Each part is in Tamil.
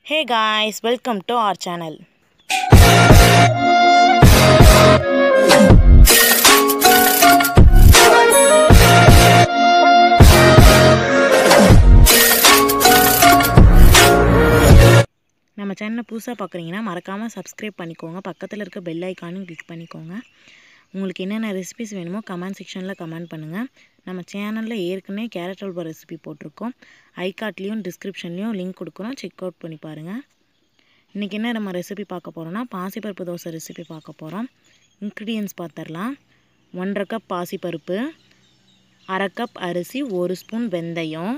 Hey guys, welcome to our channel. நம்ம சேனலை புதுசாக பார்க்குறீங்கன்னா மறக்காமல் சப்ஸ்கிரைப் பண்ணிக்கோங்க பக்கத்தில் இருக்க பெல் ஐக்கானும் கிளிக் பண்ணிக்கோங்க உங்களுக்கு என்னென்ன ரெசிபிஸ் வேணுமோ கமெண்ட் செக்ஷனில் கமெண்ட் பண்ணுங்கள் நம்ம சேனலில் ஏற்கனவே கேரட் அல்வா ரெசிபி போட்டிருக்கோம் ஐகார்ட்லேயும் டிஸ்கிரிப்ஷன்லேயும் லிங்க் கொடுக்குறோம் செக் அவுட் பண்ணி பாருங்கள் இன்றைக்கி என்ன நம்ம ரெசிபி பார்க்க போகிறோம்னா பாசிப்பருப்பு தோசை ரெசிபி பார்க்க போகிறோம் இன்க்ரீடியன்ஸ் பார்த்துடலாம் ஒன்றரை கப் பாசிப்பருப்பு அரை கப் அரிசி ஒரு ஸ்பூன் வெந்தயம்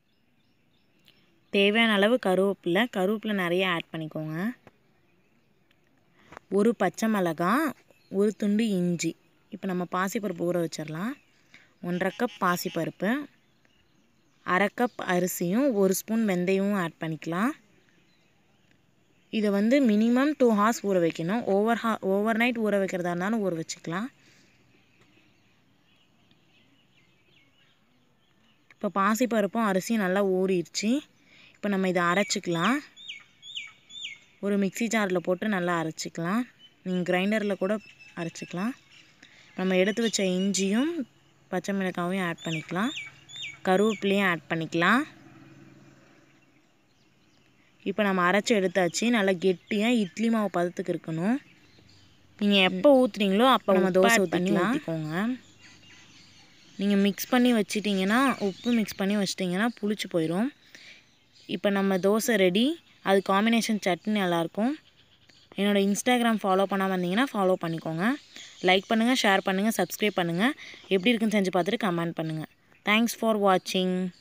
தேவையான அளவு கருவேப்பிலை கருவேப்பிலை நிறைய ஆட் பண்ணிக்கோங்க ஒரு பச்சை மிளகாய் ஒரு துண்டு இஞ்சி இப்போ நம்ம பாசிப்பருப்பு ஊற வச்சிடலாம் ஒன்றரை கப் பாசிப்பருப்பு அரை கப் அரிசியும் ஒரு ஸ்பூன் வெந்தயமும் ஆட் பண்ணிக்கலாம் இதை வந்து மினிமம் டூ ஹார்ஸ் ஊற வைக்கணும் ஓவர் ஹா ஓவர் நைட் ஊற வைக்கிறதா இருந்தாலும் ஊற வச்சுக்கலாம் இப்போ பாசிப்பருப்பும் அரிசியும் நல்லா ஊறிடுச்சு இப்போ நம்ம இதை அரைச்சிக்கலாம் ஒரு மிக்சி ஜாரில் போட்டு நல்லா அரைச்சிக்கலாம் நீங்கள் கிரைண்டரில் கூட அரைச்சிக்கலாம் நம்ம எடுத்து வச்ச இஞ்சியும் பச்சை மிளகாயும் ஆட் பண்ணிக்கலாம் கருவேப்பிலையும் ஆட் பண்ணிக்கலாம் இப்போ நம்ம அரைச்சி எடுத்தாச்சு நல்லா கெட்டியாக இட்லி மாவு பதத்துக்கு இருக்கணும் நீங்கள் எப்போ ஊற்றுறீங்களோ அப்போ நம்ம தோசை தண்ணி ஊற்றிக்கோங்க நீங்கள் மிக்ஸ் பண்ணி வச்சிட்டிங்கன்னா உப்பு மிக்ஸ் பண்ணி வச்சிட்டிங்கன்னா புளிச்சு போயிடும் இப்போ நம்ம தோசை ரெடி அது காம்பினேஷன் சட்னி நல்லாயிருக்கும் என்னோடய இன்ஸ்டாகிராம் ஃபாலோ பண்ணாமல் இருந்தீங்கன்னா ஃபாலோ பண்ணிக்கோங்க லைக் பண்ணுங்கள் ஷேர் பண்ணுங்கள் சப்ஸ்கிரைப் பண்ணுங்கள் எப்படி இருக்குன்னு செஞ்சு பார்த்துட்டு கமெண்ட் பண்ணுங்கள் தேங்க்ஸ் ஃபார் வாட்சிங்